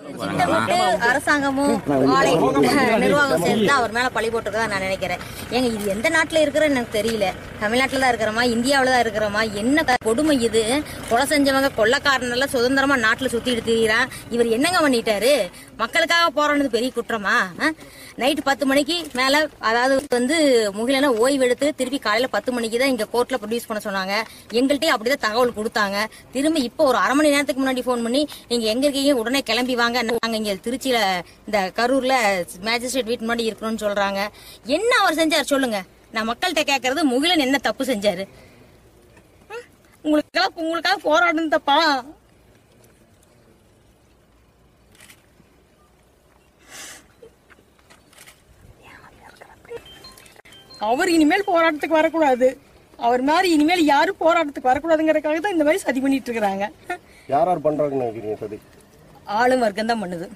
திட்டமிட்டு அரசாங்கமும் ஆலை நிர்வாகம் சேர்ந்து தான் அவர் மேல பழி போட்டுருக்கதா நான் நினைக்கிறேன் ஏங்க இது எந்த நாட்டுல இருக்கிறன்னு எனக்கு தெரியல தமிழ்நாட்டுல தான் இருக்கிறோமா இந்தியாவில தான் இருக்கிறோமா என்ன க- கொடுமை இது கொலை செஞ்சவங்க கொள்ளக்காரன் எல்லாம் சுதந்திரமா நாட்டுல சுத்திட்டு திரியிறான் இவர் என்னங்க பண்ணிட்டாரு மக்களுக்காக போராடுறது பெரிய குற்றமா நைட்டு பத்து மணிக்கு மேல அதாவது வந்து முகிலன ஓய்வு எடுத்து திருப்பி காலையில பத்து மணிக்கு தான் இங்க கோர்ட்ல ப்ரொடியூஸ் பண்ண சொன்னாங்க எங்கள்கிட்டயே அப்படிதான் தகவல் கொடுத்தாங்க திரும்பி இப்போ ஒரு அரை மணி நேரத்துக்கு முன்னாடி ஃபோன் பண்ணி நீங்க எங்க இருக்கீங்க உடனே கிளம்பி வாங்க நாங்க இங்க திருச்சியில இந்த கரூர்ல மேஜிஸ்ட்ரேட் வீட்டு முன்னாடி இருக்கிறோம்னு சொல்றாங்க என்ன அவர் செஞ்சார் சொல்லுங்க நான் மக்கள்கிட்ட கேட்கறது முகிலன் என்ன தப்பு செஞ்சாரு ம்? உங்களுக்காக உங்களுக்காக போராடணும் தப்பா அவர் இனிமேல் போராட்டத்துக்கு வரக்கூடாது அவர் மாதிரி இனிமேல் யாரும் போராட்டத்துக்கு வரக்கூடாதுங்கிறதுக்காக தான் இந்த மாதிரி சதி பண்ணிட்டு இருக்கிறாங்க யார் யார் பண்றாங்கன்னு நினைக்கிறீங்க சதி ஆளும் வர்க்கம் தான் பண்ணுது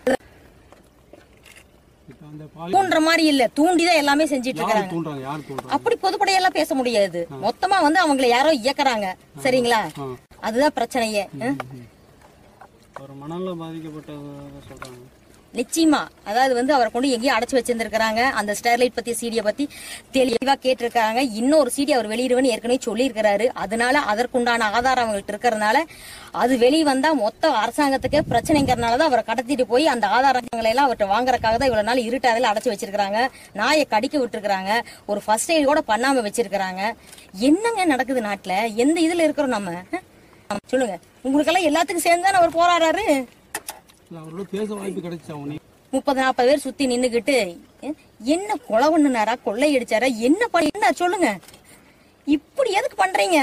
தூண்டுற மாதிரி இல்ல தூண்டிதான் எல்லாமே செஞ்சிட்டு இருக்காங்க தூண்டுறாங்க யார் தூண்டுறாங்க அப்படி பொதுப்படையெல்லாம் பேச முடியாது மொத்தமா வந்து அவங்கள யாரோ இயக்குறாங்க சரிங்களா அதுதான் பிரச்சனையே ம்? ஒரு மணல்ல பாதிக்கப்பட்டவங்க சொல்றாங்க நிச்சயமா அதாவது வந்து அவரை கொண்டு எங்கேயும் அடைச்சு வச்சிருந்திருக்காங்க அந்த ஸ்டெர்லைட் பத்தி சீடியை பத்தி தெளிவா கேட்டிருக்காங்க இன்னொரு சீடி அவர் வெளியிடுவேன்னு ஏற்கனவே சொல்லியிருக்கிறாரு அதனால அதற்குண்டான ஆதாரம் அவங்கள்ட்ட இருக்கிறதுனால அது வெளியே வந்தா மொத்த அரசாங்கத்துக்கே பிரச்சனைங்கிறதுனால தான் அவரை கடத்திட்டு போய் அந்த ஆதாரங்களை எல்லாம் அவர்கிட்ட வாங்குறதுக்காக தான் இவ்வளவு நாள் இருட்டாதில் அடைச்சு வச்சிருக்காங்க நாயை கடிக்க விட்டுருக்காங்க ஒரு ஃபர்ஸ்ட் எய்ட் கூட பண்ணாம வச்சிருக்காங்க என்னங்க நடக்குது நாட்டுல எந்த இதுல இருக்கிறோம் நம்ம அஹ்? சொல்லுங்க உங்களுக்கெல்லாம் எல்லாத்துக்கும் சேர்ந்து தானே அவர் போராடுறாரு இல்ல அவரோட பேச வாய்ப்பு கிடைச்சா உனி முப்பது நாற்பது பேர் சுத்தி நின்னுகிட்டு எ- என்ன கொலை பண்ணுனாரா கொள்ளை அடிச்சாரா என்ன பண்ணி என்ன சொல்லுங்க இப்படி எதுக்கு பண்றீங்க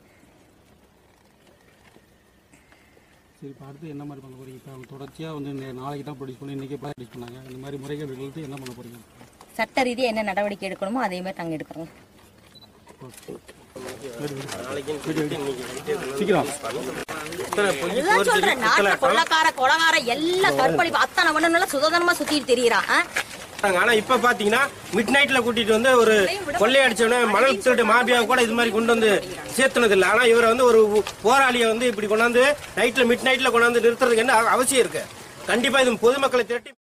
சரி இப்போ அடுத்து என்ன மாதிரி பண்ண போறீங்க இப்போ அவங்க தொடர்ச்சியா வந்து இந்த நாளைக்கு தான் ப்ரொடியூஸ் பண்ணி இன்னைக்கே ப்ரொடியூஸ் பண்ணாங்க இந்த மாதிரி முறைகேடுகளுக்கு என்ன பண்ண போறீங்க சட்ட ரீதியா என்ன நடவடிக்கை எடுக்கணுமோ அதே மாதிரி நாங்க எடுக்கிறோம் சீக்கிரம் இதுதான் சொல்றேன் நாட்டுல கொள்ளக்கார கொலகார எல்லா கற்பழிப்பு அத்தனை மண்ணு சுதந்திரமா சுத்திட்டு தெரியறான் ஆனா இப்ப பாத்தீங்கன்னா மிட் நைட்ல கூட்டிட்டு வந்து ஒரு கொள்ளையடிச்சவன மணல் திருட்டு மாபியாவை கூட இது மாதிரி கொண்டு வந்து சேர்த்துனது இல்ல ஆனா இவரை வந்து ஒரு போராளியை வந்து இப்படி கொண்டாந்து நைட்ல மிட் நைட்ல கொண்டாந்து நிறுத்துறதுக்கு என்ன அவ- அவசியம் இருக்கு கண்டிப்பா இது பொதுமக்களை திரட்டி